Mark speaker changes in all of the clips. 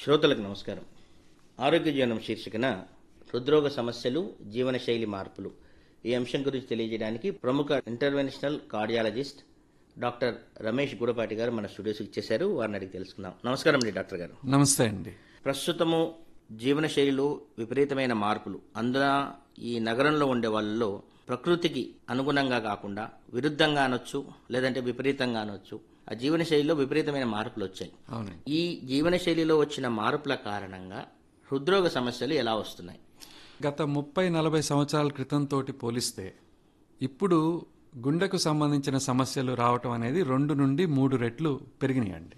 Speaker 1: శ్రోతలకు నమస్కారం ఆరోగ్య జీవనం శీర్షికన హృద్రోగ సమస్యలు జీవనశైలి మార్పులు ఈ అంశం గురించి తెలియజేయడానికి ప్రముఖ interventional cardiologist doctor Ramesh Gudapati గారు మన స్టూడియోస్కి ఇచ్చేశారు వారిని అడిగి తెలుసుకుందాం నమస్కారం అండి డాక్టర్ గారు
Speaker 2: నమస్తే అండి
Speaker 1: ప్రస్తుతము జీవనశైలిలో విపరీతమైన మార్పులు అందున ఈ నగరంలో ఉండే వాళ్ళలో ప్రకృతికి అనుగుణంగా కాకుండా విరుద్ధంగా అనొచ్చు లేదంటే విపరీతంగా అనొచ్చు ఆ జీవనశైలిలో విపరీతమైన మార్పులు వచ్చాయి
Speaker 2: అవునండి
Speaker 1: ఈ జీవనశైలిలో వచ్చిన మార్పుల కారణంగా హృద్రోగ సమస్యలు ఎలా వస్తున్నాయి
Speaker 2: గత ముప్పై నలభై సంవత్సరాల క్రితం తోటి పోలిస్తే ఇప్పుడు గుండెకు సంబంధించిన సమస్యలు రావటం అనేది రెండు నుండి మూడు రెట్లు పెరిగినాయండి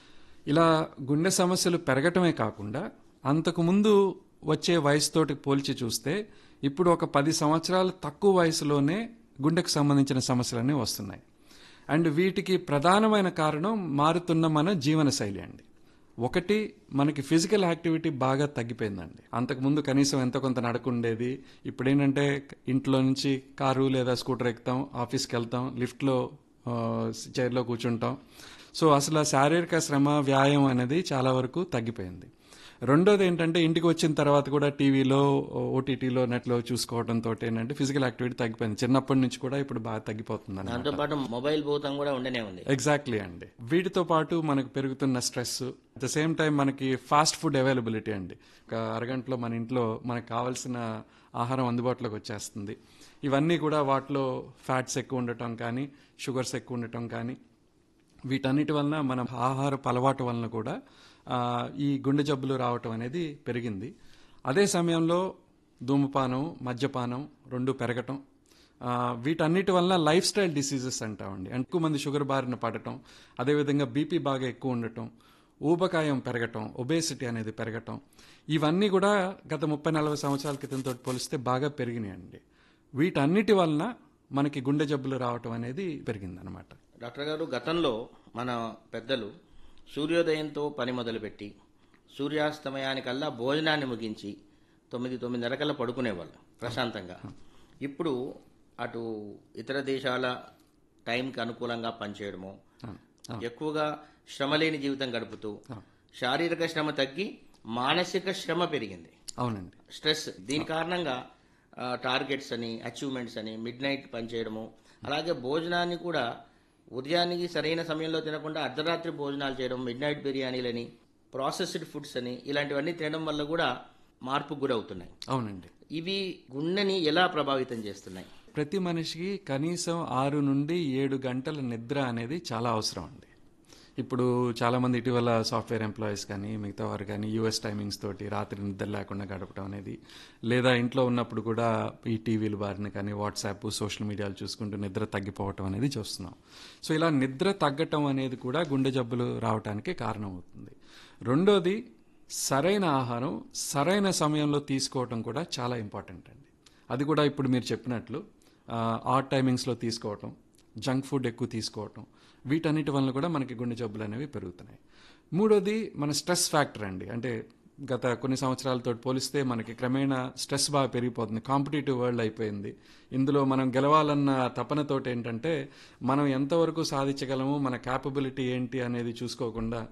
Speaker 2: ఇలా గుండె సమస్యలు పెరగటమే కాకుండా అంతకుముందు వచ్చే వయసుతోటి పోల్చి చూస్తే ఇప్పుడు ఒక పది సంవత్సరాలు తక్కువ వయసులోనే గుండెకు సంబంధించిన సమస్యలన్నీ వస్తున్నాయి అండ్ వీటికి ప్రధానమైన కారణం మారుతున్న మన జీవనశైలి అండి ఒకటి మనకి ఫిజికల్ యాక్టివిటీ బాగా తగ్గిపోయిందండి అంతకుముందు కనీసం ఎంత కొంత నడకుండేది ఇప్పుడు ఏంటంటే ఇంట్లో నుంచి కారు లేదా స్కూటర్ ఎక్కుతాం ఆఫీస్కి వెళ్తాం లిఫ్ట్లో ఆ, చైర్లో కూర్చుంటాం సో అసలు ఆ శారీరక శ్రమ వ్యాయామం అనేది చాలా వరకు తగ్గిపోయింది రెండోది ఏంటంటే ఇంటికి వచ్చిన తర్వాత కూడా టీవీలో ఓటీటీలో నెట్లో చూసుకోవడంతో ఏంటంటే ఫిజికల్ యాక్టివిటీ తగ్గిపోయింది చిన్నప్పటి నుంచి కూడా ఇప్పుడు బాగా తగ్గిపోతుంది
Speaker 1: దాంతో పాటు మొబైల్ భూతం కూడా ఉండనే ఉంది
Speaker 2: ఎగ్జాక్ట్లీ అండి వీటితో పాటు మనకు పెరుగుతున్న stress at the same time మనకి ఫాస్ట్ ఫుడ్ అవైలబిలిటీ అండి ఒక అరగంటలో మన ఇంట్లో మనకు కావాల్సిన ఆహారం అందుబాటులోకి వచ్చేస్తుంది ఇవన్నీ కూడా వాటిలో ఫ్యాట్స్ ఎక్కువ ఉండటం కానీ షుగర్స్ ఎక్కువ ఉండటం కానీ వీటన్నిటి వలన మన ఆహారపు అలవాటు వలన కూడా ఆ, ఈ గుండె జబ్బులు రావటం అనేది పెరిగింది అదే సమయంలో ధూమపానం మద్యపానం రెండు పెరగటం ఆ, వీటన్నిటి వలన లైఫ్ స్టైల్ డిసీజెస్ అంటామండి అంటే ఎక్కువ మంది షుగర్ బారిన పడటం అదేవిధంగా బీపీ బాగా ఎక్కువ ఉండటం ఊబకాయం పెరగటం ఒబేసిటీ అనేది పెరగటం ఇవన్నీ కూడా గత ముప్పై నలభై సంవత్సరాల క్రితంతో పోలిస్తే బాగా పెరిగినాయండి వీటన్నిటి వలన మనకి గుండె జబ్బులు రావటం అనేది పెరిగిందనమాట
Speaker 1: డాక్టర్ గారు గతంలో మన పెద్దలు సూర్యోదయంతో పని మొదలుపెట్టి సూర్యాస్తమయానికల్లా భోజనాన్ని ముగించి తొమ్మిది తొమ్మిదిన్నరకల్లా పడుకునేవాళ్ళు ప్రశాంతంగా ఇప్పుడు అటు ఇతర దేశాల టైంకి అనుకూలంగా పనిచేయడము ఎక్కువగా శ్రమ లేని జీవితం గడుపుతూ శారీరక శ్రమ తగ్గి మానసిక శ్రమ పెరిగింది
Speaker 2: అవునండి
Speaker 1: స్ట్రెస్ దీని కారణంగా ఆ, టార్గెట్స్ అని అచీవ్మెంట్స్ అని మిడ్ నైట్ పనిచేయడము అలాగే భోజనాన్ని కూడా ఉదయానికి సరైన సమయంలో తినకుండా అర్ధరాత్రి భోజనాలు చేయడం మిడ్ నైట్ బిర్యానీలని ప్రాసెస్డ్ ఫుడ్స్ అని ఇలాంటివన్నీ తినడం వల్ల కూడా మార్పుకు గురవుతున్నాయి
Speaker 2: అవునండి
Speaker 1: ఇవి గుండెని ఎలా ప్రభావితం చేస్తున్నాయి
Speaker 2: ప్రతి మనిషికి కనీసం ఆరు నుండి ఏడు గంటల నిద్ర అనేది చాలా అవసరం అండి ఇప్పుడు చాలామంది ఇటీవల సాఫ్ట్వేర్ ఎంప్లాయీస్ కానీ మిగతా వారు కానీ యూఎస్ టైమింగ్స్ తోటి రాత్రి నిద్ర లేకుండా గడపడం అనేది లేదా ఇంట్లో ఉన్నప్పుడు కూడా ఈ టీవీలు బారిన కానీ వాట్సాప్ సోషల్ మీడియాలు చూసుకుంటూ నిద్ర తగ్గిపోవటం అనేది చూస్తున్నాం సో ఇలా నిద్ర తగ్గటం అనేది కూడా గుండె జబ్బులు రావడానికి కారణమవుతుంది రెండోది సరైన ఆహారం సరైన సమయంలో తీసుకోవటం కూడా చాలా ఇంపార్టెంట్ అండి అది కూడా ఇప్పుడు మీరు చెప్పినట్లు ఆడ్ టైమింగ్స్లో తీసుకోవటం జంక్ ఫుడ్ ఎక్కువ తీసుకోవటం వీటన్నిటి వలన కూడా మనకి గుండె జబ్బులు అనేవి పెరుగుతున్నాయి మూడోది మన స్ట్రెస్ ఫ్యాక్టర్ అండి అంటే గత కొన్ని సంవత్సరాలతో పోలిస్తే మనకి క్రమేణా స్ట్రెస్ బాగా పెరిగిపోతుంది కాంపిటేటివ్ వరల్డ్ అయిపోయింది ఇందులో మనం గెలవాలన్న తపనతోటి ఏంటంటే మనం ఎంతవరకు సాధించగలము మన క్యాపబిలిటీ ఏంటి అనేది చూసుకోకుండా